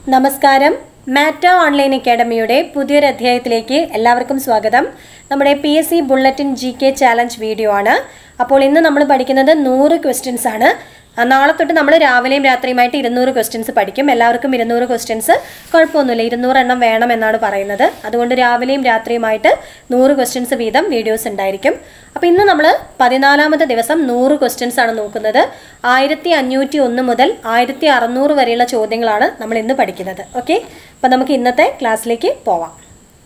നമസ്കാരം മാറ്റ ഓൺലൈൻ അക്കാഡമിയുടെ പുതിയൊരു അധ്യായത്തിലേക്ക് എല്ലാവർക്കും സ്വാഗതം നമ്മുടെ P S C bulletin G K challenge video ആണ് അപ്പോൾ ഇന്ന് നമ്മൾ പഠിക്കുന്നത് നൂറ് ക്വസ്റ്റ്യൻസ് ആണ് ആ, നാളെ തൊട്ട് നമ്മൾ രാവിലെയും രാത്രിയുമായിട്ട് ഇരുന്നൂറ് ക്വസ്റ്റ്യൻസ് പഠിക്കും എല്ലാവർക്കും ഇരുന്നൂറ് ക്വസ്റ്റ്യൻസ് കുഴപ്പമൊന്നുമില്ല ഇരുന്നൂറ് എണ്ണം വേണം എന്നാണ് പറയുന്നത് അതുകൊണ്ട് രാവിലെയും രാത്രിയുമായിട്ട് നൂറ് ക്വസ്റ്റ്യൻസ് വീതം വീഡിയോസ് ഉണ്ടായിരിക്കും അപ്പോൾ ഇന്ന് നമ്മൾ പതിനാലാമത്തെ ദിവസം നൂറ് ക്വസ്റ്റ്യൻസ് ആണ് നോക്കുന്നത് ആയിരത്തി അഞ്ഞൂറ്റി ഒന്ന് മുതൽ ആയിരത്തി അറുന്നൂറ് വരെയുള്ള ചോദ്യങ്ങളാണ് നമ്മൾ ഇന്ന് പഠിക്കുന്നത് ഓക്കെ അപ്പോൾ നമുക്ക് ഇന്നത്തെ ക്ലാസ്സിലേക്ക് പോവാം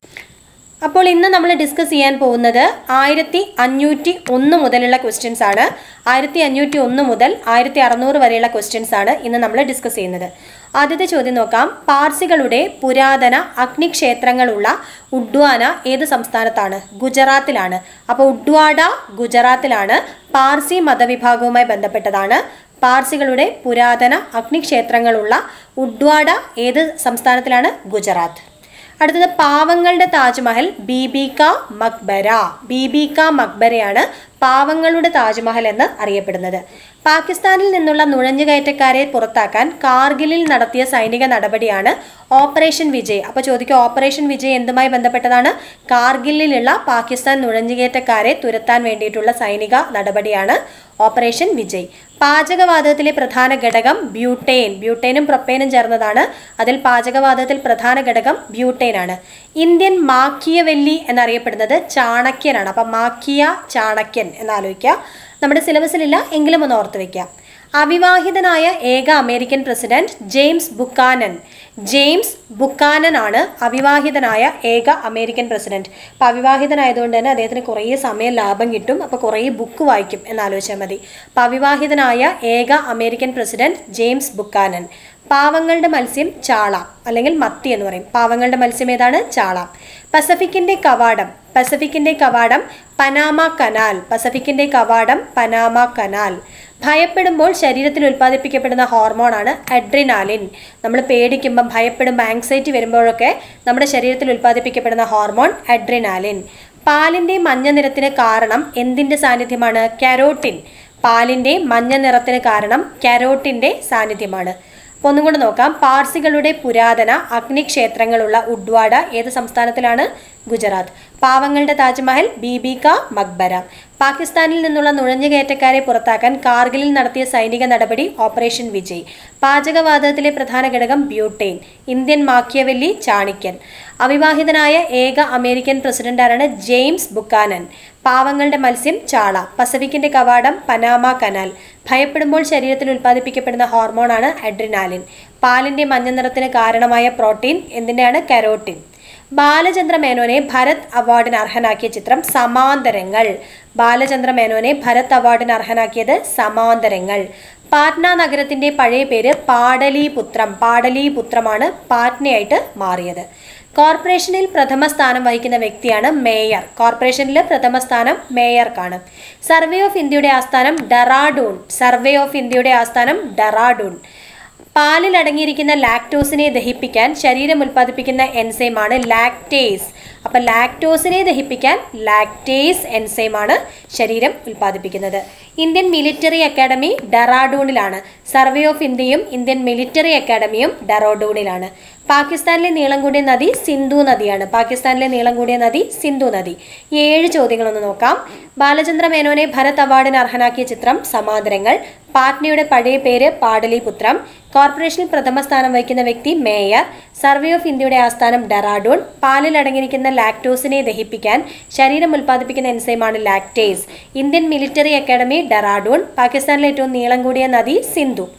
അപ്പോൾ ഇന്ന് നമ്മൾ ഡിസ്കസ് ചെയ്യാൻ പോകുന്നത് ആയിരത്തി അഞ്ഞൂറ്റി ഒന്ന് മുതലുള്ള ക്വസ്റ്റ്യൻസ് ആണ് ആയിരത്തി അഞ്ഞൂറ്റി ഒന്ന് മുതൽ ആയിരത്തി അറുന്നൂറ് വരെയുള്ള ക്വസ്റ്റ്യൻസ് ആണ് ഇന്ന് നമ്മൾ ഡിസ്കസ് ചെയ്യുന്നത് ആദ്യത്തെ ചോദ്യം നോക്കാം പാർസികളുടെ പുരാതന അഗ്നിക്ഷേത്രങ്ങളുള്ള ഉഡ്വാന ഏത് സംസ്ഥാനത്താണ് ഗുജറാത്തിലാണ് അപ്പോൾ ഉഡ്വാഡ ഗുജറാത്തിലാണ് പാർസി മതവിഭാഗവുമായി ബന്ധപ്പെട്ടതാണ് പാർസികളുടെ പുരാതന അഗ്നിക്ഷേത്രങ്ങളുള്ള ഉഡ്വാഡ ഏത് സംസ്ഥാനത്തിലാണ് ഗുജറാത്ത് അടുത്തത് പാവങ്ങളുടെ താജ്മഹൽ ബീബിക മക്ബര ബീബിക മക്ബരയാണ് പാവങ്ങളുടെ താജ്മഹൽ എന്ന് അറിയപ്പെടുന്നത് പാകിസ്ഥാനിൽ നിന്നുള്ള നുഴഞ്ഞുകയറ്റക്കാരെ പുറത്താക്കാൻ കാർഗിലിൽ നടത്തിയ സൈനിക നടപടിയാണ് ഓപ്പറേഷൻ വിജയ് അപ്പോൾ ചോദിക്കുക ഓപ്പറേഷൻ വിജയ് എന്തുമായി ബന്ധപ്പെട്ടതാണ് കാർഗിലിലുള്ള പാകിസ്ഥാൻ നുഴഞ്ഞുകയറ്റക്കാരെ തുരത്താൻ വേണ്ടിയിട്ടുള്ള സൈനിക നടപടിയാണ് ഓപ്പറേഷൻ വിജയ് പാചകവാതകത്തിലെ പ്രധാന ഘടകം ബ്യൂട്ടേൻ ബ്യൂട്ടേനും പ്രൊപ്പേനും ചേർന്നതാണ് അതിൽ പാചകവാതകത്തിൽ പ്രധാന ഘടകം ബ്യൂട്ടേൻ ആണ് ഇന്ത്യൻ മാക്കിയവെല്ലി എന്നറിയപ്പെടുന്നത് ചാണക്യനാണ് അപ്പം മാക്കിയ ചാണക്യൻ എന്നാലോചിക്കുക നമ്മുടെ സിലബസിലില്ല എങ്കിലും ഒന്ന് ഓർത്ത് വെക്കാം അവിവാഹിതനായ ഏക American president James Buchanan James Buchanan ആണ് അവിവാഹിതനായ ഏക അമേരിക്കൻ പ്രസിഡന്റ് അപ്പോൾ അവിവാഹിതനായതുകൊണ്ട് തന്നെ അദ്ദേഹത്തിന് കുറേ സമയം ലാഭം കിട്ടും അപ്പോൾ കുറേ ബുക്ക് വായിക്കും എന്നാലോചിച്ചാൽ മതി അപ്പോൾ അവിവാഹിതനായ ഏക അമേരിക്കൻ പ്രസിഡന്റ് ജെയിംസ് ബുക്കാനൻ പാവങ്ങളുടെ മത്സ്യം ചാള അല്ലെങ്കിൽ മത്തി എന്ന് പറയും പാവങ്ങളുടെ മത്സ്യം ഏതാണ് ചാള പസഫിക്കിന്റെ കവാടം പസഫിക്കിന്റെ കവാടം പനാമ കനാൽ പസഫിക്കിന്റെ കവാടം പനാമ കനാൽ ഭയപ്പെടുമ്പോൾ ശരീരത്തിൽ ഉൽപ്പാദിപ്പിക്കപ്പെടുന്ന ഹോർമോണാണ് അഡ്രിനാലിൻ നമ്മൾ പേടിക്കുമ്പം ഭയപ്പെടുമ്പോൾ ആങ്സൈറ്റി വരുമ്പോഴൊക്കെ നമ്മുടെ ശരീരത്തിൽ ഉൽപ്പാദിപ്പിക്കപ്പെടുന്ന ഹോർമോൺ അഡ്രിനാലിൻ പാലിന്റെ മഞ്ഞ നിറത്തിന് കാരണം എന്തിന്റെ സാന്നിധ്യമാണ് കരോട്ടിൻ പാലിന്റെ മഞ്ഞ നിറത്തിന് കാരണം കരോട്ടിന്റെ സാന്നിധ്യമാണ് അപ്പോൾ ഒന്നും കൂടെ നോക്കാം പാർസികളുടെ പുരാതന അഗ്നിക്ഷേത്രങ്ങളുള്ള ഉഡ്വാഡ ഏത് സംസ്ഥാനത്തിലാണ് ഗുജറാത്ത് പാവങ്ങളുടെ താജ്മഹൽ ബീബിക മക്ബര പാകിസ്ഥാനിൽ നിന്നുള്ള നുഴഞ്ഞുകയറ്റക്കാരെ പുറത്താക്കാൻ കാർഗിലിൽ നടത്തിയ സൈനിക നടപടി ഓപ്പറേഷൻ വിജയ് പാചകവാതകത്തിലെ പ്രധാന ഘടകം ബ്യൂട്ടേൻ ഇന്ത്യൻ മാക്കിയവെല്ലി ചാണിക്യൻ അവിവാഹിതനായ ഏക അമേരിക്കൻ പ്രസിഡന്റാണ് ജെയിംസ് ബുക്കാനൻ പാവങ്ങളുടെ മത്സ്യം ചാള പസഫിക്കിന്റെ കവാടം പനാമ കനാൽ ഭയപ്പെടുമ്പോൾ ശരീരത്തിൽ ഉൽപ്പാദിപ്പിക്കപ്പെടുന്ന ഹോർമോണാണ് അഡ്രിനാലിൻ പാലിന്റെ മഞ്ഞ നിറത്തിന് കാരണമായ പ്രോട്ടീൻ എന്തിൻ്റെയാണ് കരോട്ടിൻ ബാലചന്ദ്ര മേനോനെ ഭരത് അവാർഡിന് അർഹനാക്കിയ ചിത്രം സമാന്തരങ്ങൾ ബാലചന്ദ്ര മേനോനെ ഭരത് അവാർഡിന് അർഹനാക്കിയത് സമാന്തരങ്ങൾ പാറ്റ്ന നഗരത്തിന്റെ പഴയ പേര് പാടലീപുത്രം പാടലീപുത്രമാണ് പാറ്റ്നയായിട്ട് മാറിയത് കോർപ്പറേഷനിൽ പ്രഥമ സ്ഥാനം വഹിക്കുന്ന വ്യക്തിയാണ് മേയർ കോർപ്പറേഷനിൽ പ്രഥമ സ്ഥാനം മേയർക്കാണ് സർവേ ഓഫ് ഇന്ത്യയുടെ ആസ്ഥാനം ഡെറാഡൂൺ സർവേ ഓഫ് ഇന്ത്യയുടെ ആസ്ഥാനം ഡെറാഡൂൺ പാലിൽ അടങ്ങിയിരിക്കുന്ന ലാക്ടോസിനെ ദഹിപ്പിക്കാൻ ശരീരം ഉൽപ്പാദിപ്പിക്കുന്ന എൻസൈമാണ് ലാക്ടേസ് അപ്പം ലാക്ടോസിനെ ദഹിപ്പിക്കാൻ ലാക്ടേസ് എൻസൈമാണ് ശരീരം ഉൽപ്പാദിപ്പിക്കുന്നത് ഇന്ത്യൻ മിലിറ്ററി അക്കാഡമി ഡെറാഡൂണിലാണ് സർവേ ഓഫ് ഇന്ത്യയും ഇന്ത്യൻ മിലിറ്ററി അക്കാഡമിയും ഡെറാഡൂണിലാണ് പാകിസ്ഥാനിലെ നീളം കൂടിയ നദി സിന്ധു നദിയാണ് പാകിസ്ഥാനിലെ നീളം കൂടിയ നദി സിന്ധു നദി ഈ ഏഴ് ചോദ്യങ്ങളൊന്ന് നോക്കാം ബാലചന്ദ്ര മേനോനെ ഭരത് അവാർഡിന് അർഹനാക്കിയ ചിത്രം സമാന്തരങ്ങൾ പാറ്റ്നയുടെ പഴയ പേര് പാടലിപുത്രം കോർപ്പറേഷനിൽ പ്രഥമ സ്ഥാനം വഹിക്കുന്ന വ്യക്തി മേയർ സർവേ ഓഫ് ഇന്ത്യയുടെ ആസ്ഥാനം ഡെറാഡൂൺ പാലിൽ അടങ്ങിയിരിക്കുന്ന ലാക്ടോസിനെ ദഹിപ്പിക്കാൻ ശരീരം ഉൽപ്പാദിപ്പിക്കുന്ന എൻസൈമാണ് lactase Indian military academy Dehradun പാകിസ്ഥാനിലെ ഏറ്റവും നീളം കൂടിയ നദി സിന്ധു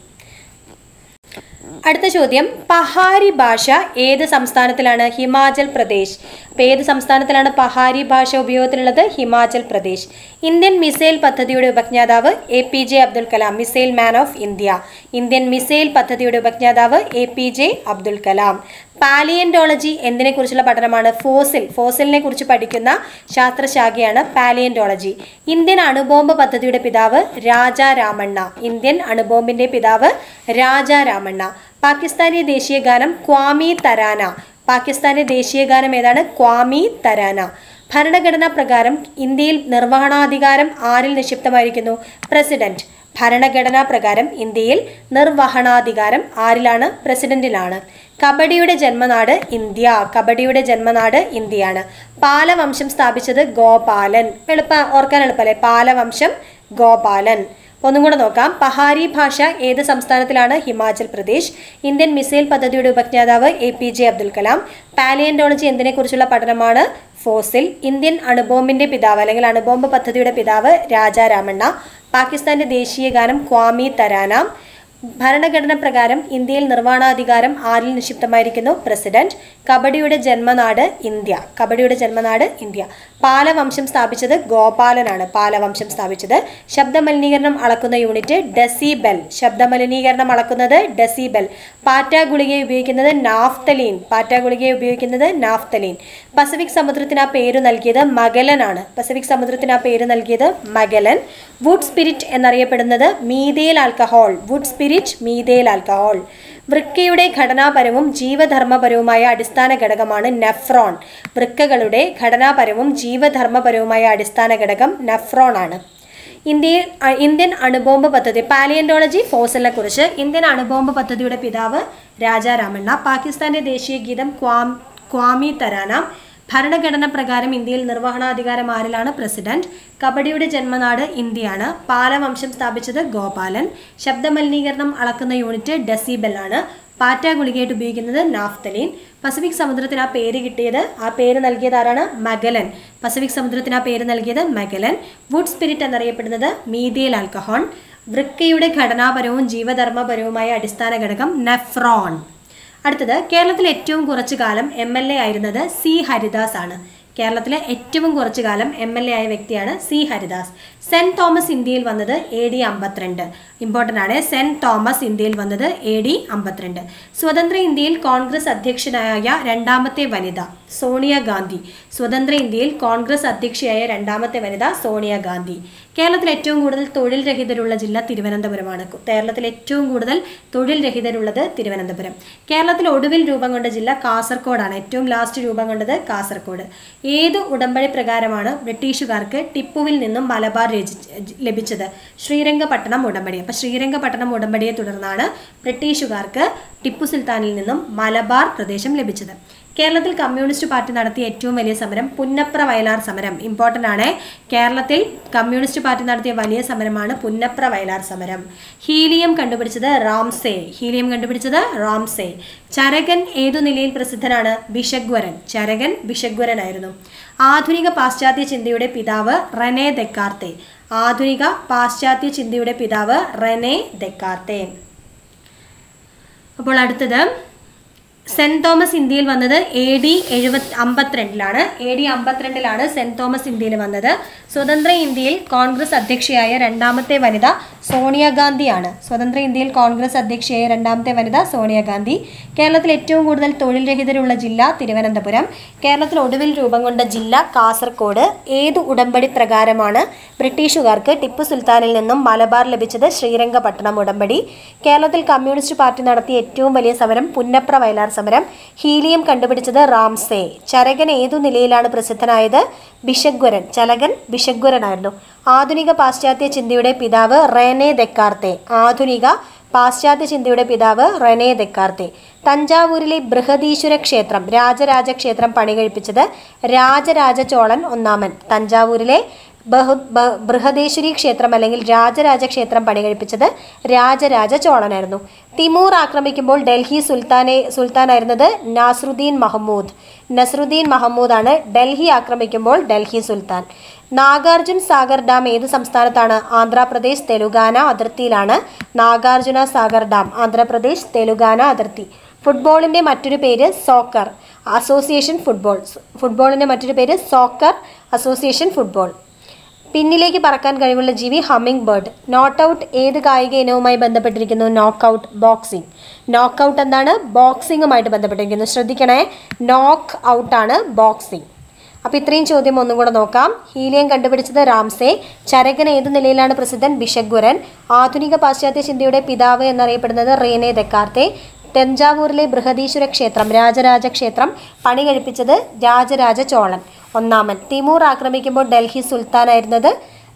അടുത്ത ചോദ്യം പഹാരി ഭാഷ ഏത് സംസ്ഥാനത്തിലാണ് ഹിമാചൽ പ്രദേശ് അപ്പോൾ ഏത് സംസ്ഥാനത്തിലാണ് പഹാരി ഭാഷ ഉപയോഗത്തിലുള്ളത് ഹിമാചൽ പ്രദേശ് ഇന്ത്യൻ മിസൈൽ പദ്ധതിയുടെ ഉപജ്ഞാതാവ് A P J Abdul Kalam missile man of India Indian missile പദ്ധതിയുടെ ഉപജ്ഞാതാവ് A P J Abdul Kalam palaeontology എന്തിനെ കുറിച്ചുള്ള പഠനമാണ് ഫോസിൽ ഫോസിലിനെ കുറിച്ച് പഠിക്കുന്ന ശാസ്ത്രശാഖയാണ് പാലിയൻറ്റോളജി ഇന്ത്യൻ അണുബോംബ് പദ്ധതിയുടെ പിതാവ് രാജാ രാമണ്ണ ഇന്ത്യൻ അണുബോംബിന്റെ പിതാവ് രാജാ രാമണ്ണ പാകിസ്ഥാനി ദേശീയ ഗാനം ക്വാമി തരാന പാകിസ്ഥാന്റെ ദേശീയ ഗാനം ഏതാണ് ക്വാമി തരാന ഭരണഘടനാ പ്രകാരം ഇന്ത്യയിൽ നിർവഹണാധികാരം ആരിൽ നിക്ഷിപ്തമായിരിക്കുന്നു പ്രസിഡന്റ് ഭരണഘടനാ പ്രകാരം ഇന്ത്യയിൽ നിർവഹണാധികാരം ആരിലാണ് പ്രസിഡന്റിലാണ് കബഡിയുടെ ജന്മനാട് ഇന്ത്യ കബഡിയുടെ ജന്മനാട് ഇന്ത്യയാണ് പാലവംശം സ്ഥാപിച്ചത് ഗോപാലൻ എളുപ്പ ഓർക്കാൻ എളുപ്പമല്ലേ പാലവംശം ഗോപാലൻ അപ്പോൾ ഒന്നും കൂടെ നോക്കാം പഹാരി ഭാഷ ഏത് സംസ്ഥാനത്തിലാണ് ഹിമാചൽ പ്രദേശ് ഇന്ത്യൻ മിസൈൽ പദ്ധതിയുടെ ഉപജ്ഞാതാവ് A P J Abdul Kalam palaeontology എന്തിനെക്കുറിച്ചുള്ള പഠനമാണ് ഫോസിൽ ഇന്ത്യൻ അണുബോംബിന്റെ പിതാവ് അല്ലെങ്കിൽ അണുബോംബ് പദ്ധതിയുടെ പിതാവ് രാജാരാമണ്ണ പാകിസ്ഥാന്റെ ദേശീയ ഗാനം ക്വാമി തരാന ഭരണഘടന പ്രകാരം ഇന്ത്യയിൽ നിർവ്വഹണാധികാരം ആരിൽ നിക്ഷിപ്തമായിരിക്കുന്നു പ്രസിഡന്റ് കബഡിയുടെ ജന്മനാട് ഇന്ത്യ കബഡിയുടെ ജന്മനാട് ഇന്ത്യ പാലവംശം സ്ഥാപിച്ചത് ഗോപാലനാണ് പാലവംശം സ്ഥാപിച്ചത് ശബ്ദമലിനീകരണം അളക്കുന്ന യൂണിറ്റ് ഡെസിബെൽ ശബ്ദമലിനീകരണം അളക്കുന്നത് ഡെസിബെൽ പാറ്റ ഗുളിക ഉപയോഗിക്കുന്നത് നാഫ്തലീൻ പാറ്റ ഗുളിക ഉപയോഗിക്കുന്നത് നാഫ്തലീൻ പസഫിക് സമുദ്രത്തിന് ആ പേര് നൽകിയത് മഗലനാണ് പസഫിക് സമുദ്രത്തിന് ആ പേര് നൽകിയത് മഗലൻ വുഡ് സ്പിരിറ്റ് എന്നറിയപ്പെടുന്നത് methyl alcohol wood spirit methyl alcohol വൃക്കയുടെ ഘടനാപരവും ജീവധർമ്മപരവുമായ അടിസ്ഥാന ഘടകമാണ് നെഫ്രോൺ വൃക്കകളുടെ ഘടനാപരവും ജീവധർമ്മപരവുമായ അടിസ്ഥാന ഘടകം നെഫ്രോൺ ആണ് ഇന്ത്യയിൽ അ- ഇന്ത്യൻ അണുബോംബ് പദ്ധതി പാലിയൻറ്റോളജി ഫോസലിനെ കുറിച്ച് ഇന്ത്യൻ അണുബോംബ് പദ്ധതിയുടെ പിതാവ് രാജാരാമണ്ണ പാകിസ്ഥാന്റെ ദേശീയ ഗീതം ക്വാം ക്വാമി തരാന ഭരണഘടന പ്രകാരം ഇന്ത്യയിൽ നിർവഹണാധികാരം ആരിലാണ് പ്രസിഡന്റ് കബഡിയുടെ ജന്മനാട് ഇന്ത്യയാണ് പാലവംശം സ്ഥാപിച്ചത് ഗോപാലൻ ശബ്ദമലിനീകരണം അളക്കുന്ന യൂണിറ്റ് ഡെസിബെൽ ആണ് പാറ്റ ഗുളികയായിട്ട് ഉപയോഗിക്കുന്നത് നാഫ്തലീൻ പസഫിക് സമുദ്രത്തിന് ആ പേര് കിട്ടിയത് ആ പേര് നൽകിയത് ആരാണ് മഗലൻ പസഫിക് സമുദ്രത്തിന് ആ പേര് നൽകിയത് മഗലൻ വുഡ് സ്പിരിറ്റ് എന്നറിയപ്പെടുന്നത് മീതിയൽ ആൽക്കഹോൺ വൃക്കയുടെ ഘടനാപരവും ജീവധർമ്മപരവുമായ അടിസ്ഥാന ഘടകം നെഫ്രോൺ അടുത്തത് കേരളത്തിൽ ഏറ്റവും കുറച്ചു കാലം എം എൽ എ ആയിരുന്നത് സി ഹരിദാസ് ആണ് കേരളത്തിലെ ഏറ്റവും കുറച്ചു കാലം എം എൽ എ ആയ വ്യക്തിയാണ് C Haridas saint Thomas India വന്നത് എ ഡി അമ്പത്തിരണ്ട് ഇമ്പോർട്ടൻ്റ് ആണ് സെന്റ് തോമസ് ഇന്ത്യയിൽ വന്നത് എ ഡി അമ്പത്തിരണ്ട് സ്വതന്ത്ര ഇന്ത്യയിൽ കോൺഗ്രസ് അധ്യക്ഷനായ രണ്ടാമത്തെ വനിത സോണിയാഗാന്ധി സ്വതന്ത്ര ഇന്ത്യയിൽ കോൺഗ്രസ് അധ്യക്ഷയായ രണ്ടാമത്തെ വനിത സോണിയാഗാന്ധി കേരളത്തിൽ ഏറ്റവും കൂടുതൽ തൊഴിൽ രഹിതരുള്ള ജില്ല തിരുവനന്തപുരമാണ് കേരളത്തിൽ ഏറ്റവും കൂടുതൽ തൊഴിൽ രഹിതരുള്ളത് തിരുവനന്തപുരം കേരളത്തിൽ ഒടുവിൽ രൂപം കൊണ്ട ജില്ല കാസർഗോഡാണ് ഏറ്റവും ലാസ്റ്റ് രൂപം കൊണ്ടത് കാസർഗോഡ് ഏത് ഉടമ്പടി പ്രകാരമാണ് ബ്രിട്ടീഷുകാർക്ക് ടിപ്പുവിൽ നിന്നും മലബാർ രചി- ലഭിച്ചത് ശ്രീരംഗപട്ടണം ഉടമ്പടി അപ്പോൾ ശ്രീരംഗപട്ടണം ഉടമ്പടിയെ തുടർന്നാണ് ബ്രിട്ടീഷുകാർക്ക് ടിപ്പു സുൽത്താനിൽ നിന്നും മലബാർ പ്രദേശം ലഭിച്ചത് കേരളത്തിൽ കമ്മ്യൂണിസ്റ്റ് പാർട്ടി നടത്തിയ ഏറ്റവും വലിയ സമരം പുന്നപ്ര വയലാർ സമരം ഇമ്പോർട്ടൻ്റ് ആണ് കേരളത്തിൽ കമ്മ്യൂണിസ്റ്റ് പാർട്ടി നടത്തിയ വലിയ സമരമാണ് പുന്നപ്ര വയലാർ സമരം ഹീലിയം കണ്ടുപിടിച്ചത് റാംസേ ഹീലിയം കണ്ടുപിടിച്ചത് റാംസേ ചരകൻ ഏതു നിലയിൽ പ്രസിദ്ധനാണ് ബിഷഗ്വരൻ ചരകൻ ബിഷഗ്വരനായിരുന്നു ആധുനിക പാശ്ചാത്യ ചിന്തയുടെ പിതാവ് റെനെ ദെക്കാർത്തെ ആധുനിക പാശ്ചാത്യ ചിന്തയുടെ പിതാവ് റെനെ ദെക്കാർത്തെ അപ്പോൾ അടുത്തത് സെന്റ് തോമസ് ഇന്ത്യയിൽ വന്നത് എ ഡി എഴുപത്തി അമ്പത്തിരണ്ടിലാണ് എ ഡി അമ്പത്തിരണ്ടിലാണ് സെന്റ് തോമസ് ഇന്ത്യയിൽ വന്നത് സ്വതന്ത്ര ഇന്ത്യയിൽ കോൺഗ്രസ് അധ്യക്ഷയായ രണ്ടാമത്തെ വനിത സോണിയാഗാന്ധിയാണ് സ്വതന്ത്ര ഇന്ത്യയിൽ കോൺഗ്രസ് അധ്യക്ഷയായ രണ്ടാമത്തെ വനിത സോണിയാഗാന്ധി കേരളത്തിൽ ഏറ്റവും കൂടുതൽ തൊഴിൽ രഹിതരുള്ള ജില്ല തിരുവനന്തപുരം കേരളത്തിൽ ഒടുവിൽ രൂപം കൊണ്ട ജില്ല കാസർഗോഡ് ഏത് ഉടമ്പടി പ്രകാരമാണ് ബ്രിട്ടീഷുകാർക്ക് ടിപ്പു സുൽത്താനിൽ നിന്നും മലബാർ ലഭിച്ചത് ശ്രീരംഗപട്ടണം ഉടമ്പടി കേരളത്തിൽ കമ്മ്യൂണിസ്റ്റ് പാർട്ടി നടത്തിയ ഏറ്റവും വലിയ സമരം പുന്നപ്ര വയലാർ സമരം ഹീലിയം കണ്ടുപിടിച്ചത് റാംസേ ചരകൻ ഏതു നിലയിലാണ് പ്രസിദ്ധനായത് ബിഷഗ്വരൻ ചലകൻ ബിഷഗ്വരനായിരുന്നു ആധുനിക പാശ്ചാത്യ ചിന്തയുടെ പിതാവ് റേനെ ദെക്കാർത്തെ ആധുനിക പാശ്ചാത്യ ചിന്തയുടെ പിതാവ് റെനെ ദെക്കാർത്തെ തഞ്ചാവൂരിലെ ബൃഹദീശ്വര ക്ഷേത്രം രാജരാജ ക്ഷേത്രം പണികഴിപ്പിച്ചത് രാജരാജ ചോളൻ ഒന്നാമൻ തഞ്ചാവൂരിലെ ബഹു ബ- ബൃഹദേശ്വരി ക്ഷേത്രം അല്ലെങ്കിൽ രാജരാജ ക്ഷേത്രം പണികഴിപ്പിച്ചത് രാജരാജ ചോളനായിരുന്നു തിമൂർ ആക്രമിക്കുമ്പോൾ ഡൽഹി സുൽത്താനെ സുൽത്താനായിരുന്നത് നാസറുദ്ദീൻ മഹമ്മൂദ് നസറുദ്ദീൻ മഹമ്മൂദാണ് ഡൽഹി ആക്രമിക്കുമ്പോൾ ഡൽഹി സുൽത്താൻ നാഗാർജുൻ സാഗർ ഡാം ഏത് സംസ്ഥാനത്താണ് ആന്ധ്രാപ്രദേശ് തെലുങ്കാന അതിർത്തിയിലാണ് നാഗാർജുന സാഗർ ഡാം ആന്ധ്രാപ്രദേശ് തെലുങ്കാന അതിർത്തി ഫുട്ബോളിൻ്റെ മറ്റൊരു പേര് സോക്കർ അസോസിയേഷൻ ഫുട്ബോൾ ഫുട്ബോളിൻ്റെ മറ്റൊരു പേര് സോക്കർ അസോസിയേഷൻ ഫുട്ബോൾ പിന്നിലേക്ക് പറക്കാൻ കഴിവുള്ള ജീവി ഹമ്മിങ് ബേർഡ് നോട്ട് ഔട്ട് ഏത് കായിക ഇനവുമായി ബന്ധപ്പെട്ടിരിക്കുന്നു നോക്ക് ഔട്ട് ബോക്സിംഗ് നോക്ക് ഔട്ട് എന്താണ് ബോക്സിങ്ങുമായിട്ട് ബന്ധപ്പെട്ടിരിക്കുന്നു ശ്രദ്ധിക്കണേ നോക്ക് ഔട്ടാണ് ബോക്സിംഗ് അപ്പോൾ ഇത്രയും ചോദ്യം ഒന്നും കൂടെ നോക്കാം ഹീലിയം കണ്ടുപിടിച്ചത് രാംസെ ചരകൻ ഏത് നിലയിലാണ് പ്രസിദ്ധൻ ബിഷഗ്വരൻ ആധുനിക പാശ്ചാത്യ ചിന്തയുടെ പിതാവ് എന്നറിയപ്പെടുന്നത് റേനെ ദെക്കാർത്തെ തഞ്ചാവൂരിലെ ബൃഹദീശ്വര ക്ഷേത്രം രാജരാജ ക്ഷേത്രം പണി കഴിപ്പിച്ചത് രാജരാജ ചോളൻ ഒന്നാമൻ തിമൂർ ആക്രമിക്കുമ്പോൾ ഡൽഹി സുൽത്താനായിരുന്നത്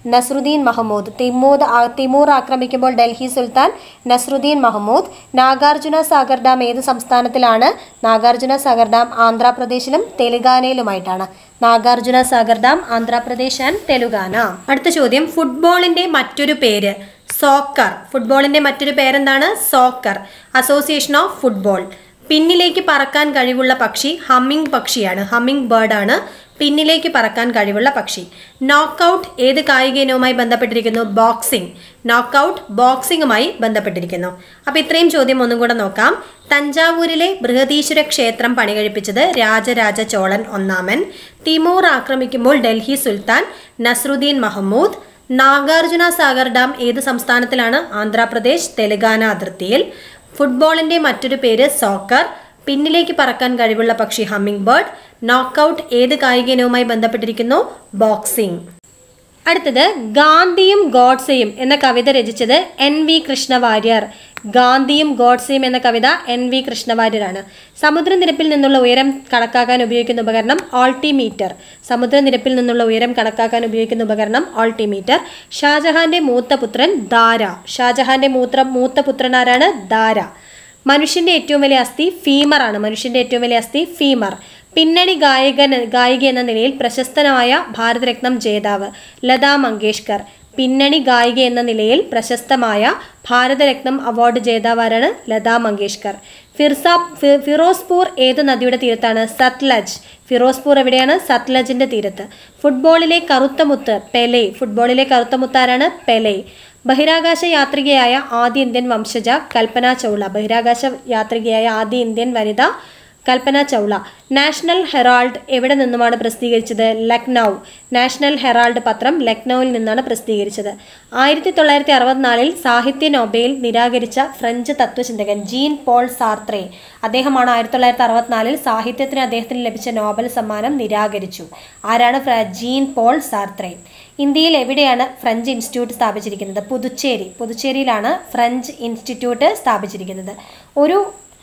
നസ്രുദ്ദീൻ മഹമ്മൂദ് തിമൂദ് ആ- തിമൂർ ആക്രമിക്കുമ്പോൾ ഡൽഹി സുൽത്താൻ നസ്രുദ്ദീൻ മഹമ്മൂദ് നാഗാർജുന സാഗർ ഡാം ഏത് സംസ്ഥാനത്തിലാണ് നാഗാർജുന സാഗർ ഡാം ആന്ധ്രാപ്രദേശിലും തെലുങ്കാനയിലുമായിട്ടാണ് നാഗാർജുന സാഗർ ഡാം ആന്ധ്രാപ്രദേശ് ആൻഡ് തെലുങ്കാന അടുത്ത ചോദ്യം ഫുട്ബോളിന്റെ മറ്റൊരു പേര് സോക്കർ ഫുട്ബോളിന്റെ മറ്റൊരു പേരെന്താണ് സോക്കർ അസോസിയേഷൻ ഓഫ് ഫുട്ബോൾ പിന്നിലേക്ക് പറക്കാൻ കഴിവുള്ള പക്ഷി ഹമ്മിങ് പക്ഷിയാണ് ഹമ്മിങ് ബേർഡാണ് പിന്നിലേക്ക് പറക്കാൻ കഴിവുള്ള പക്ഷി നോക്കൌട്ട് ഏത് കായിക ഇനവുമായി ബന്ധപ്പെട്ടിരിക്കുന്നു ബോക്സിംഗ് നോക്കൌട്ട് ബോക്സിംഗുമായി ബന്ധപ്പെട്ടിരിക്കുന്നു അപ്പോൾ ഇത്രയും ചോദ്യം ഒന്നും കൂടെ നോക്കാം തഞ്ചാവൂരിലെ ബൃഹദീശ്വര ക്ഷേത്രം പണികഴിപ്പിച്ചത് രാജരാജ ചോളൻ ഒന്നാമൻ തിമൂർ ആക്രമിക്കുമ്പോൾ ഡൽഹി സുൽത്താൻ നസ്രുദ്ദീൻ മഹമ്മൂദ് നാഗാർജുന സാഗർ ഡാം ഏത് സംസ്ഥാനത്തിലാണ് ആന്ധ്രാപ്രദേശ് തെലങ്കാന അതിർത്തിയിൽ ഫുട്ബോളിന്റെ മറ്റൊരു പേര് സോക്കർ പിന്നിലേക്ക് പറക്കാൻ കഴിവുള്ള പക്ഷി ഹമ്മിംഗ് ബേർഡ് നോക്കൌട്ട് ഏത് കായിക ഇനവുമായി ബന്ധപ്പെട്ടിരിക്കുന്നു ബോക്സിംഗ് അടുത്തത് ഗാന്ധിയും ഗോഡ്സെയും എന്ന കവിത രചിച്ചത് എൻ വി കൃഷ്ണവാര്യർ ഗാന്ധിയും ഗോഡ്സെയും എന്ന കവിത എൻ വി കൃഷ്ണവാര്യരാണ് സമുദ്രനിരപ്പിൽ നിന്നുള്ള ഉയരം കണക്കാക്കാൻ ഉപയോഗിക്കുന്ന ഉപകരണം ഓൾട്ടിമീറ്റർ സമുദ്രനിരപ്പിൽ നിന്നുള്ള ഉയരം കണക്കാക്കാൻ ഉപയോഗിക്കുന്ന ഉപകരണം ഓൾട്ടിമീറ്റർ ഷാജഹാന്റെ മൂത്ത പുത്രൻ ദാര ഷാജഹാന്റെ മൂത്ര മൂത്ത പുത്രൻ ആരാണ് ദാര മനുഷ്യന്റെ ഏറ്റവും വലിയ അസ്ഥി ഫീമറാണ് മനുഷ്യന്റെ ഏറ്റവും വലിയ അസ്ഥി ഫീമർ പിന്നണി ഗായകൻ ഗായിക എന്ന നിലയിൽ പ്രശസ്തനായ ഭാരതരത്നം ജേതാവ് ലതാ മങ്കേഷ്കർ പിന്നണി ഗായിക എന്ന നിലയിൽ പ്രശസ്തമായ ഭാരതരത്നം അവാർഡ് ജേതാവാരാണ് ലതാ മങ്കേഷ്കർ ഫിർസ ഫി- ഫിറോസ്പൂർ ഏത് നദിയുടെ തീരത്താണ് സത്ലജ് ഫിറോസ്പൂർ എവിടെയാണ് സത്ലജിന്റെ തീരത്ത് ഫുട്ബോളിലെ കറുത്ത മുത്ത് പെലെ ഫുട്ബോളിലെ കറുത്ത മുത്ത് ആരാണ് പെലെ ബഹിരാകാശ യാത്രികയായ ആദ്യ ഇന്ത്യൻ വംശജ കൽപ്പന ചൗള ബഹിരാകാശ യാത്രികയായ ആദ്യ ഇന്ത്യൻ വനിത കൽപ്പന ചൗള നാഷണൽ ഹെറാൾഡ് എവിടെ നിന്നുമാണ് പ്രസിദ്ധീകരിച്ചത് ലക്നൗ നാഷണൽ ഹെറാൾഡ് പത്രം ലക്നൌവിൽ നിന്നാണ് പ്രസിദ്ധീകരിച്ചത് ആയിരത്തി തൊള്ളായിരത്തി അറുപത്തിനാലിൽ സാഹിത്യ നൊബേൽ നിരാകരിച്ച ഫ്രഞ്ച് തത്വചിന്തകൻ ജീൻ പോൾ സാർത്രേ അദ്ദേഹമാണ് ആയിരത്തി തൊള്ളായിരത്തി അറുപത്തിനാലിൽ സാഹിത്യത്തിന് അദ്ദേഹത്തിന് ലഭിച്ച നോബൽ സമ്മാനം നിരാകരിച്ചു ആരാണ് ഫ്ര- ജീൻ പോൾ സാർത്രേ ഇന്ത്യയിൽ എവിടെയാണ് ഫ്രഞ്ച് ഇൻസ്റ്റിറ്റ്യൂട്ട് സ്ഥാപിച്ചിരിക്കുന്നത് പുതുച്ചേരി പുതുച്ചേരിയിലാണ് ഫ്രഞ്ച് ഇൻസ്റ്റിറ്റ്യൂട്ട് സ്ഥാപിച്ചിരിക്കുന്നത് ഒരു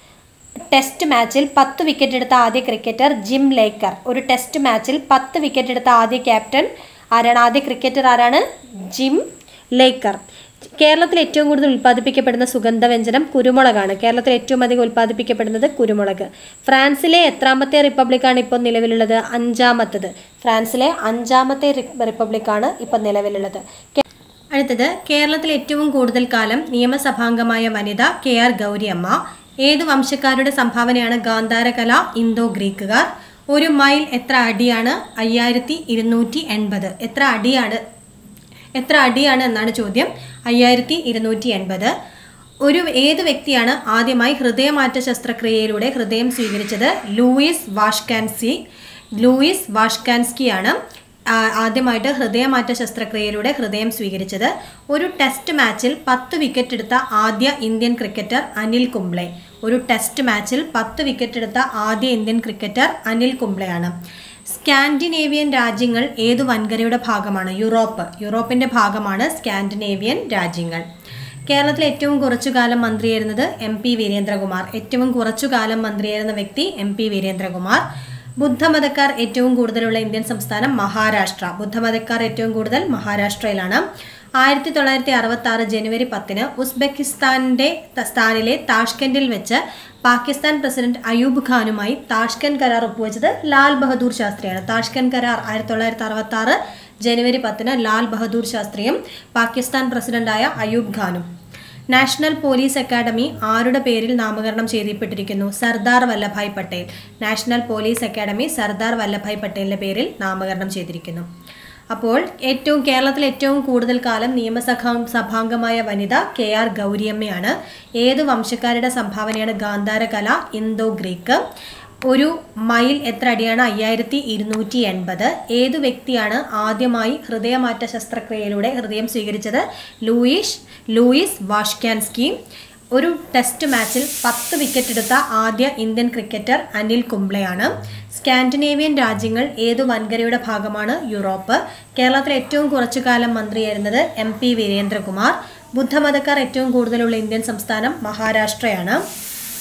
ടെസ്റ്റ് മാച്ചിൽ പത്ത് വിക്കറ്റ് എടുത്ത ആദ്യ ക്രിക്കറ്റർ ജിം ലേക്കർ ഒരു ടെസ്റ്റ് മാച്ചിൽ പത്ത് വിക്കറ്റ് എടുത്ത ആദ്യ ക്യാപ്റ്റൻ ആരാണ് ആദ്യ ക്രിക്കറ്റർ ആരാണ് ജിം ലേക്കർ കേരളത്തിൽ ഏറ്റവും കൂടുതൽ ഉൽപ്പാദിപ്പിക്കപ്പെടുന്ന സുഗന്ധവ്യഞ്ജനം കുരുമുളകാണ് കേരളത്തിൽ ഏറ്റവും അധികം ഉൽപ്പാദിപ്പിക്കപ്പെടുന്നത് കുരുമുളക് ഫ്രാൻസിലെ എത്രാമത്തെ റിപ്പബ്ലിക്കാണ് ഇപ്പോൾ നിലവിലുള്ളത് അഞ്ചാമത്തത് ഫ്രാൻസിലെ അഞ്ചാമത്തെ റി- റിപ്പബ്ലിക്കാണ് ഇപ്പോൾ നിലവിലുള്ളത് കേ- അടുത്തത് കേരളത്തിൽ ഏറ്റവും കൂടുതൽ കാലം നിയമസഭാംഗമായ വനിത കെ ആർ ഗൗരിയമ്മ ഏത് വംശക്കാരുടെ സംഭാവനയാണ് ഗാന്ധാരകല ഇന്തോ ഗ്രീക്കുകാർ ഒരു മൈൽ എത്ര അടിയാണ് അയ്യായിരത്തി ഇരുന്നൂറ്റി എൺപത് എത്ര അടിയാണ് എത്ര അടിയാണ് എന്നാണ് ചോദ്യം അയ്യായിരത്തി ഇരുന്നൂറ്റി എൺപത് ഒരു ഏത് വ്യക്തിയാണ് ആദ്യമായി ഹൃദയമാറ്റ ശസ്ത്രക്രിയയിലൂടെ ഹൃദയം സ്വീകരിച്ചത് ലൂയിസ് വാഷ്കാൻസി ലൂയിസ് വാഷ്കാൻസ്കിയാണ് ആ- ആദ്യമായിട്ട് ഹൃദയമാറ്റ ശസ്ത്രക്രിയയിലൂടെ ഹൃദയം സ്വീകരിച്ചത് ഒരു ടെസ്റ്റ് മാച്ചിൽ പത്ത് വിക്കറ്റ് എടുത്ത ആദ്യ ഇന്ത്യൻ ക്രിക്കറ്റർ അനിൽ കുംബ്ലെ ഒരു ടെസ്റ്റ് മാച്ചിൽ പത്ത് വിക്കറ്റ് എടുത്ത ആദ്യ ഇന്ത്യൻ ക്രിക്കറ്റർ അനിൽ കുംബ്ലെയാണ് സ്കാൻഡിനേവിയൻ രാജ്യങ്ങൾ ഏതു വൻകരയുടെ ഭാഗമാണ് യൂറോപ്പ് യൂറോപ്പിന്റെ ഭാഗമാണ് സ്കാൻഡിനേവിയൻ രാജ്യങ്ങൾ കേരളത്തിൽ ഏറ്റവും കുറച്ചു കാലം മന്ത്രിയായിരുന്നത് എം പി വീരേന്ദ്രകുമാർ ഏറ്റവും കുറച്ചു കാലം മന്ത്രിയായിരുന്ന വ്യക്തി എം പി വീരേന്ദ്രകുമാർ ബുദ്ധമതക്കാർ ഏറ്റവും കൂടുതലുള്ള ഇന്ത്യൻ സംസ്ഥാനം മഹാരാഷ്ട്ര ബുദ്ധമതക്കാർ ഏറ്റവും കൂടുതൽ മഹാരാഷ്ട്രയിലാണ് ആയിരത്തി തൊള്ളായിരത്തി അറുപത്തി ആറ് ജനുവരി പത്തിന് ഉസ്ബെക്കിസ്ഥാന്റെ ത- സ്ഥാനിലെ താഷ്കെൻഡിൽ വെച്ച് പാകിസ്ഥാൻ പ്രസിഡന്റ് അയൂബ് ഖാനുമായി താഷ്കൻ കരാർ ഒപ്പുവെച്ചത് ലാൽ ബഹദൂർ ശാസ്ത്രിയാണ് താഷ്കൻ കരാർ ആയിരത്തി തൊള്ളായിരത്തി അറുപത്തി ആറ് ജനുവരി പത്തിന് ലാൽ ബഹദൂർ ശാസ്ത്രിയും പാകിസ്ഥാൻ പ്രസിഡന്റായ അയൂബ് ഖാനും നാഷണൽ പോലീസ് അക്കാദമി ആരുടെ പേരിൽ നാമകരണം ചെയ്യപ്പെട്ടിരിക്കുന്നു Sardar Vallabhbhai Patel National Police Academy Sardar Vallabhbhai പട്ടേലിന്റെ പേരിൽ നാമകരണം ചെയ്തിരിക്കുന്നു അപ്പോൾ ഏറ്റവും കേരളത്തിൽ ഏറ്റവും കൂടുതൽ കാലം നിയമസഭാ സഭാംഗമായ വനിത കെ ആർ ഗൗരിയമ്മയാണ് ഏത് വംശക്കാരുടെ സംഭാവനയാണ് ഗാന്ധാര കല ഇന്തോ ഗ്രീക്ക് ഒരു മൈൽ എത്ര അടിയാണ് അയ്യായിരത്തി ഇരുന്നൂറ്റി എൺപത് ഏതു വ്യക്തിയാണ് ആദ്യമായി ഹൃദയമാറ്റ ശസ്ത്രക്രിയയിലൂടെ ഹൃദയം സ്വീകരിച്ചത് ലൂയിഷ് ലൂയിസ് വാഷ്കാൻസ്കി ഒരു ടെസ്റ്റ് മാച്ചിൽ പത്ത് വിക്കറ്റ് എടുത്ത ആദ്യ ഇന്ത്യൻ ക്രിക്കറ്റർ അനിൽ കുംബ്ലെയാണ് സ്കാൻഡിനേവിയൻ രാജ്യങ്ങൾ ഏതു വൻകരയുടെ ഭാഗമാണ് യൂറോപ്പ് കേരളത്തിൽ ഏറ്റവും കുറച്ചു കാലം മന്ത്രിയായിരുന്നത് എം പി വീരേന്ദ്രകുമാർ ബുദ്ധമതക്കാർ ഏറ്റവും കൂടുതലുള്ള ഇന്ത്യൻ സംസ്ഥാനം മഹാരാഷ്ട്രയാണ്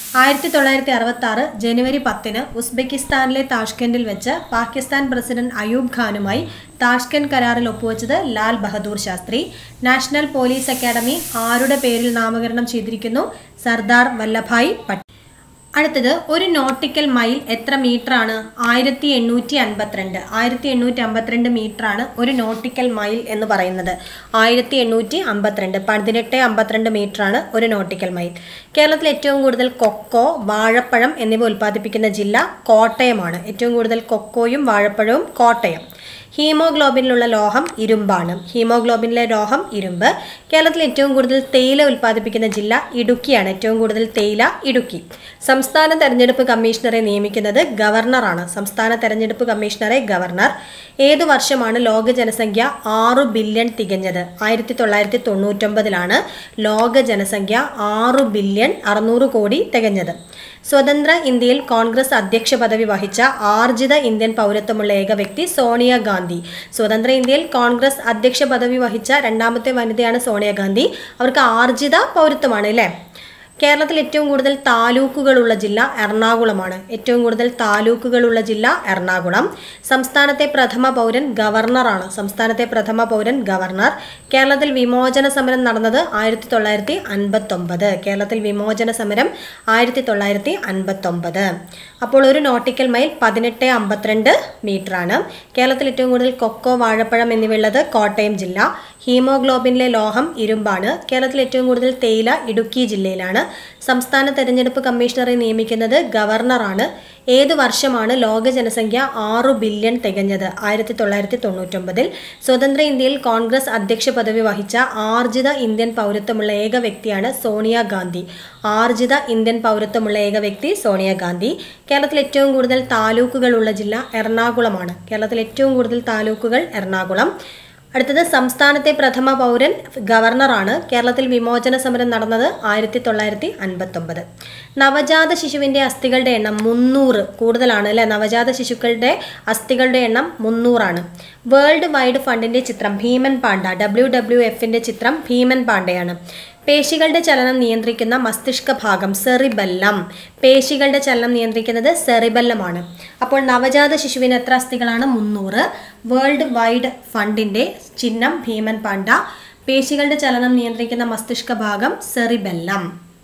ആയിരത്തി തൊള്ളായിരത്തി അറുപത്തി ആറ് ജനുവരി പത്തിന് ഉസ്ബെക്കിസ്ഥാനിലെ താഷ്കെൻഡിൽ വെച്ച് പാകിസ്ഥാൻ പ്രസിഡന്റ് അയൂബ് ഖാനുമായി താഷ്കെൻഡ് കരാറിൽ ഒപ്പുവെച്ചത് Lal Bahadur Shastri National Police Academy ആരുടെ പേരിൽ നാമകരണം ചെയ്തിരിക്കുന്നു സർദാർ വല്ലഭായ് പട്ടേൽ അടുത്തത് ഒരു നോട്ടിക്കൽ മൈൽ എത്ര മീറ്റർ ആണ് ആയിരത്തി എണ്ണൂറ്റി അൻപത്തിരണ്ട് ആയിരത്തി എണ്ണൂറ്റി അമ്പത്തിരണ്ട് മീറ്റർ ആണ് ഒരു നോട്ടിക്കൽ മൈൽ എന്ന് പറയുന്നത് ആയിരത്തി എണ്ണൂറ്റി അമ്പത്തിരണ്ട് പതിനെട്ട് അമ്പത്തിരണ്ട് മീറ്റർ ആണ് ഒരു നോട്ടിക്കൽ മൈൽ കേരളത്തിൽ ഏറ്റവും കൂടുതൽ കൊക്കോ വാഴപ്പഴം എന്നിവ ഉൽപ്പാദിപ്പിക്കുന്ന ജില്ല കോട്ടയമാണ് ഏറ്റവും കൂടുതൽ കൊക്കോയും വാഴപ്പഴവും കോട്ടയം ഹീമോഗ്ലോബിനിലുള്ള ലോഹം ഇരുമ്പാണ് ഹീമോഗ്ലോബിനിലെ ലോഹം ഇരുമ്പ് കേരളത്തിൽ ഏറ്റവും കൂടുതൽ തേയില ഉൽപ്പാദിപ്പിക്കുന്ന ജില്ല ഇടുക്കിയാണ് ഏറ്റവും കൂടുതൽ തേയില ഇടുക്കി സംസ്ഥാന തെരഞ്ഞെടുപ്പ് കമ്മീഷണറെ നിയമിക്കുന്നത് ഗവർണറാണ് സംസ്ഥാന തെരഞ്ഞെടുപ്പ് കമ്മീഷണറെ ഗവർണർ ഏതു വർഷമാണ് ലോക ജനസംഖ്യ ആറു ബില്യൺ തികഞ്ഞത് ആയിരത്തി തൊള്ളായിരത്തി തൊണ്ണൂറ്റൊമ്പതിലാണ് ലോക ജനസംഖ്യ ആറു ബില്യൺ അറുന്നൂറ് കോടി തികഞ്ഞത് സ്വതന്ത്ര ഇന്ത്യയിൽ കോൺഗ്രസ് അധ്യക്ഷ പദവി വഹിച്ച ആർജിത ഇന്ത്യൻ പൗരത്വമുള്ള ഏക വ്യക്തി സോണിയാഗാന്ധി സ്വതന്ത്ര ഇന്ത്യയിൽ കോൺഗ്രസ് അധ്യക്ഷ പദവി വഹിച്ച രണ്ടാമത്തെ വനിതയാണ് സോണിയാഗാന്ധി അവർക്ക് ആർജിത പൗരത്വമാണ് അല്ലേ കേരളത്തിൽ ഏറ്റവും കൂടുതൽ താലൂക്കുകളുള്ള ജില്ല എറണാകുളമാണ് ഏറ്റവും കൂടുതൽ താലൂക്കുകളുള്ള ജില്ല എറണാകുളം സംസ്ഥാനത്തെ പ്രഥമ പൗരൻ ഗവർണറാണ് സംസ്ഥാനത്തെ പ്രഥമ പൗരൻ ഗവർണർ കേരളത്തിൽ വിമോചന സമരം നടന്നത് ആയിരത്തി തൊള്ളായിരത്തി അൻപത്തൊമ്പത് കേരളത്തിൽ വിമോചന സമരം ആയിരത്തി തൊള്ളായിരത്തി അൻപത്തൊമ്പത് അപ്പോൾ ഒരു നോട്ടിക്കൽ മൈൽ പതിനെട്ട് അമ്പത്തിരണ്ട് മീറ്ററാണ് കേരളത്തിൽ ഏറ്റവും കൂടുതൽ കൊക്കോ വാഴപ്പഴം എന്നിവയുള്ളത് കോട്ടയം ജില്ല ഹീമോഗ്ലോബിനിലെ ലോഹം ഇരുമ്പാണ് കേരളത്തിൽ ഏറ്റവും കൂടുതൽ തേയില ഇടുക്കി ജില്ലയിലാണ് സംസ്ഥാന തെരഞ്ഞെടുപ്പ് കമ്മീഷണറെ നിയമിക്കുന്നത് ഗവർണറാണ് ഏത് വർഷമാണ് ലോക ജനസംഖ്യ ആറു ബില്യൺ തികഞ്ഞത് ആയിരത്തി തൊള്ളായിരത്തി തൊണ്ണൂറ്റൊമ്പതിൽ സ്വതന്ത്ര ഇന്ത്യയിൽ കോൺഗ്രസ് അധ്യക്ഷ പദവി വഹിച്ച ആർജിത ഇന്ത്യൻ പൗരത്വമുള്ള ഏക വ്യക്തിയാണ് സോണിയാഗാന്ധി ആർജിത ഇന്ത്യൻ പൗരത്വമുള്ള ഏക വ്യക്തി സോണിയാഗാന്ധി കേരളത്തിൽ ഏറ്റവും കൂടുതൽ താലൂക്കുകളുള്ള ജില്ല എറണാകുളമാണ് കേരളത്തിൽ ഏറ്റവും കൂടുതൽ താലൂക്കുകൾ എറണാകുളം അടുത്തത് സംസ്ഥാനത്തെ പ്രഥമ പൗരൻ ഗവർണറാണ് കേരളത്തിൽ വിമോചന സമരം നടന്നത് ആയിരത്തി തൊള്ളായിരത്തി അൻപത്തൊമ്പത് നവജാത ശിശുവിൻ്റെ അസ്ഥികളുടെ എണ്ണം മുന്നൂറ് കൂടുതലാണ് അല്ലേ നവജാത ശിശുക്കളുടെ അസ്ഥികളുടെ എണ്ണം മുന്നൂറാണ് വേൾഡ് വൈഡ് ഫണ്ടിൻ്റെ ചിത്രം ഭീമൻ പാണ്ഡ ഡബ്ല്യു ഡബ്ല്യു എഫിൻ്റെ ചിത്രം ഭീമൻ പാണ്ഡയാണ് പേശികളുടെ ചലനം നിയന്ത്രിക്കുന്ന മസ്തിഷ്ക ഭാഗം സെറിബെല്ലം പേശികളുടെ ചലനം നിയന്ത്രിക്കുന്നത് സെറിബെല്ലമാണ് അപ്പോൾ നവജാത ശിശുവിന് എത്ര അസ്ഥികളാണ് മുന്നൂറ് വേൾഡ് വൈഡ് ഫണ്ടിന്റെ ചിഹ്നം ഭീമൻ പാണ്ഡ പേശികളുടെ ചലനം നിയന്ത്രിക്കുന്ന മസ്തിഷ്ക ഭാഗം സെറിബെല്ലം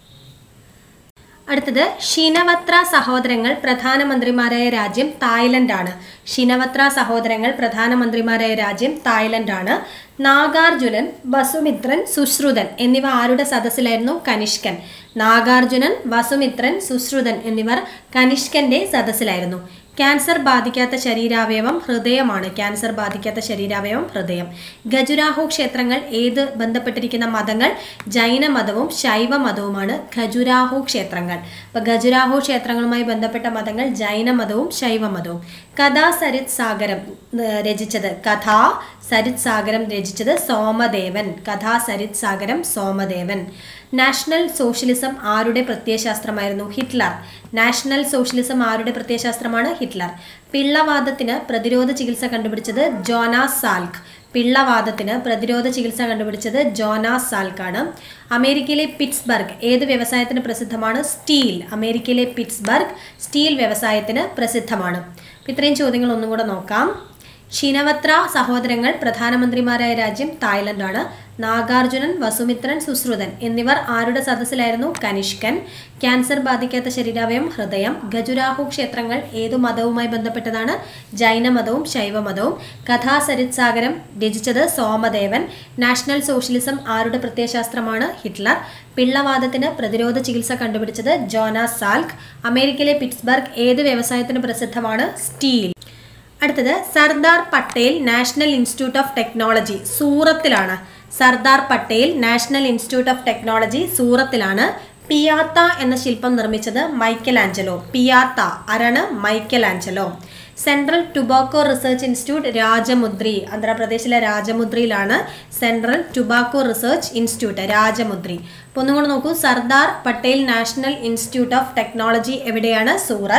അടുത്തത് ഷിനവത്ര സഹോദരങ്ങൾ പ്രധാനമന്ത്രിമാരായ രാജ്യം തായ്ലൻഡാണ് ഷിനവത്ര സഹോദരങ്ങൾ പ്രധാനമന്ത്രിമാരായ രാജ്യം തായ്ലൻഡാണ് നാഗാർജുനൻ വസുമിത്രൻ സുശ്രുതൻ എന്നിവ ആരുടെ സദസ്സിലായിരുന്നു കനിഷ്കൻ നാഗാർജുനൻ വസുമിത്രൻ സുശ്രുതൻ എന്നിവർ കനിഷ്കന്റെ സദസ്സിലായിരുന്നു ക്യാൻസർ ബാധിക്കാത്ത ശരീരാവയവം ഹൃദയമാണ് ക്യാൻസർ ബാധിക്കാത്ത ശരീരാവയവം ഹൃദയം ഖജുരാഹോ ക്ഷേത്രങ്ങൾ ഏത് ബന്ധപ്പെട്ടിരിക്കുന്ന മതങ്ങൾ ജൈന മതവും ശൈവ മതവുമാണ് ഖജുരാഹോ ക്ഷേത്രങ്ങൾ അപ്പൊ ഖജുരാഹോ ക്ഷേത്രങ്ങളുമായി ബന്ധപ്പെട്ട മതങ്ങൾ ജൈന മതവും ശൈവ മതവും കഥാ സരിത് സാഗരം ഏർ രചിച്ചത് കഥാ സരിത് സാഗരം രചിച്ചത് സോമദേവൻ കഥാ സരിത് സാഗരം സോമദേവൻ നാഷണൽ സോഷ്യലിസം ആരുടെ പ്രത്യയശാസ്ത്രമായിരുന്നു ഹിറ്റ്ലർ നാഷണൽ സോഷ്യലിസം ആരുടെ പ്രത്യയശാസ്ത്രമാണ് ഹിറ്റ്ലർ പിള്ളവാദത്തിന് പ്രതിരോധ ചികിത്സ കണ്ടുപിടിച്ചത് ജോനാസ് സാൽക്ക് പിള്ളവാദത്തിന് പ്രതിരോധ ചികിത്സ കണ്ടുപിടിച്ചത് ജോനാസ് സാൽക്കാണ് അമേരിക്കയിലെ പിറ്റ്സ്ബർഗ് ഏത് വ്യവസായത്തിന് പ്രസിദ്ധമാണ് സ്റ്റീൽ അമേരിക്കയിലെ പിറ്റ്സ്ബർഗ് സ്റ്റീൽ വ്യവസായത്തിന് പ്രസിദ്ധമാണ് അപ്പോൾ ഇത്രയും ചോദ്യങ്ങൾ ഒന്നും കൂടെ നോക്കാം ഷിനവത്ര സഹോദരങ്ങൾ പ്രധാനമന്ത്രിമാരായ രാജ്യം തായ്ലൻഡാണ് നാഗാർജുനൻ വസുമിത്രൻ സുശ്രുതൻ എന്നിവർ ആരുടെ സദസ്സിലായിരുന്നു കനിഷ്കൻ ക്യാൻസർ ബാധിക്കാത്ത ശരീരാവയം ഹൃദയം ഖജുരാഹു ക്ഷേത്രങ്ങൾ ഏതു മതവുമായി ബന്ധപ്പെട്ടതാണ് ജൈനമതവും ശൈവമതവും കഥാസരിത് സാഗരം രചിച്ചത് സോമദേവൻ നാഷണൽ സോഷ്യലിസം ആരുടെ പ്രത്യയശാസ്ത്രമാണ് ഹിറ്റ്ലർ പിള്ളവാദത്തിന് പ്രതിരോധ ചികിത്സ കണ്ടുപിടിച്ചത് ജോനാസ് സാൽക്ക് അമേരിക്കയിലെ പിറ്റ്സ്ബർഗ് ഏത് വ്യവസായത്തിന് പ്രസിദ്ധമാണ് സ്റ്റീൽ അടുത്തത് Sardar Patel National Institute of Technology സൂറത്തിലാണ് Sardar Patel National Institute of Technology സൂറത്തിലാണ് പിയാത്ത എന്ന ശില്പം നിർമ്മിച്ചത് മൈക്കൽ ആഞ്ചലോ പിയാത്ത ആരാണ് Michelangelo Central Tobacco Research Institute Rajahmundry ആന്ധ്രാപ്രദേശിലെ രാജമുദ്രിയിലാണ് Central Tobacco Research Institute Rajahmundry അപ്പോൾ ഒന്നും കൂടെ നോക്കൂ Sardar Patel National Institute of Technology എവിടെയാണ് സൂറത്ത്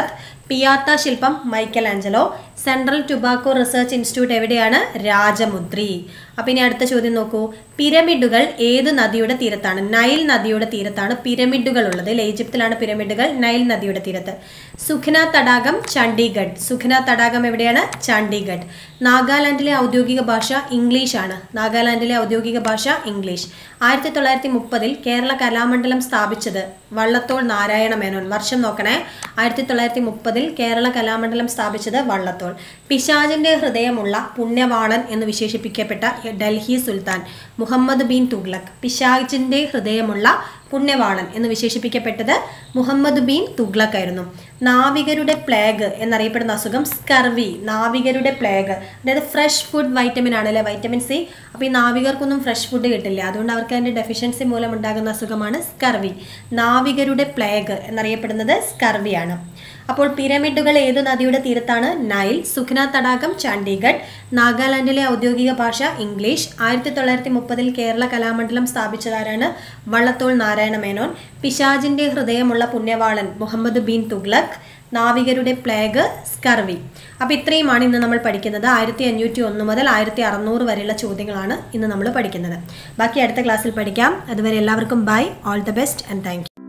പിയാത്ത ശില്പം Michelangelo Central Tobacco Research Institute എവിടെയാണ് രാജമുദ്രി അപ്പം ഇനി അടുത്ത ചോദ്യം നോക്കൂ പിരമിഡുകൾ ഏത് നദിയുടെ തീരത്താണ് നൈൽ നദിയുടെ തീരത്താണ് പിരമിഡുകൾ ഉള്ളത് അല്ലേ ഈജിപ്തിലാണ് പിരമിഡുകൾ നൈൽ നദിയുടെ തീരത്ത് സുഖ്ന തടാകം ചണ്ഡീഗഡ് സുഖ്ന തടാകം എവിടെയാണ് ചണ്ഡീഗഡ് നാഗാലാൻഡിലെ ഔദ്യോഗിക ഭാഷ ഇംഗ്ലീഷ് ആണ് നാഗാലാൻഡിലെ ഔദ്യോഗിക ഭാഷ ഇംഗ്ലീഷ് ആയിരത്തി തൊള്ളായിരത്തി മുപ്പതിൽ കേരള കലാമണ്ഡലം സ്ഥാപിച്ചത് വള്ളത്തോൾ നാരായണ മേനോൻ വർഷം നോക്കണേ ആയിരത്തി തൊള്ളായിരത്തി മുപ്പതിൽ കേരള കലാമണ്ഡലം സ്ഥാപിച്ചത് വള്ളത്തോൾ പിശാചിന്റെ ഹൃദയമുള്ള പുണ്യവാളൻ എന്ന് വിശേഷിപ്പിക്കപ്പെട്ട ഡൽഹി സുൽത്താൻ മുഹമ്മദ് ബിൻ തുഗ്ലക് പിശാചിന്റെ ഹൃദയമുള്ള പുണ്യവാളൻ എന്ന് വിശേഷിപ്പിക്കപ്പെട്ടത് മുഹമ്മദ് ബിൻ തുഗ്ലക് ആയിരുന്നു നാവികരുടെ പ്ലേഗ് എന്നറിയപ്പെടുന്ന അസുഖം സ്കർവി നാവികരുടെ പ്ലേഗ് അതായത് ഫ്രഷ് ഫുഡ് വൈറ്റമിൻ ആണ് അല്ലേ വൈറ്റമിൻ സി അപ്പോൾ ഈ നാവികർക്കൊന്നും ഫ്രഷ് ഫുഡ് കിട്ടില്ല അതുകൊണ്ട് അവർക്ക് അതിൻ്റെ ഡെഫിഷ്യൻസി മൂലം ഉണ്ടാകുന്ന അസുഖമാണ് സ്കർവി നാവികരുടെ പ്ലേഗ് എന്നറിയപ്പെടുന്നത് സ്കർവിയാണ് അപ്പോൾ പിരമിഡുകൾ ഏത് നദിയുടെ തീരത്താണ് നൈൽ സുഖ്ന തടാകം ചണ്ഡീഗഡ് നാഗാലാൻഡിലെ ഔദ്യോഗിക ഭാഷ ഇംഗ്ലീഷ് ആയിരത്തി തൊള്ളായിരത്തി മുപ്പതിൽ കേരള കലാമണ്ഡലം സ്ഥാപിച്ചതാരാണ് വള്ളത്തോൾ നാരായണ മേനോൻ പിശാജിന്റെ ഹൃദയമുള്ള പുണ്യവാളൻ മുഹമ്മദ് ബിൻ തുഗ്ലക് നാവികരുടെ പ്ലേഗ് സ്കർവി അപ്പോൾ ഇത്രയുമാണ് ഇന്ന് നമ്മൾ പഠിക്കുന്നത് ആയിരത്തി അഞ്ഞൂറ്റി ഒന്ന് മുതൽ ആയിരത്തി അറുന്നൂറ് വരെയുള്ള ചോദ്യങ്ങളാണ് ഇന്ന് നമ്മൾ പഠിക്കുന്നത് ബാക്കി അടുത്ത ക്ലാസ്സിൽ പഠിക്കാം അതുവരെ എല്ലാവർക്കും bye all the best and thank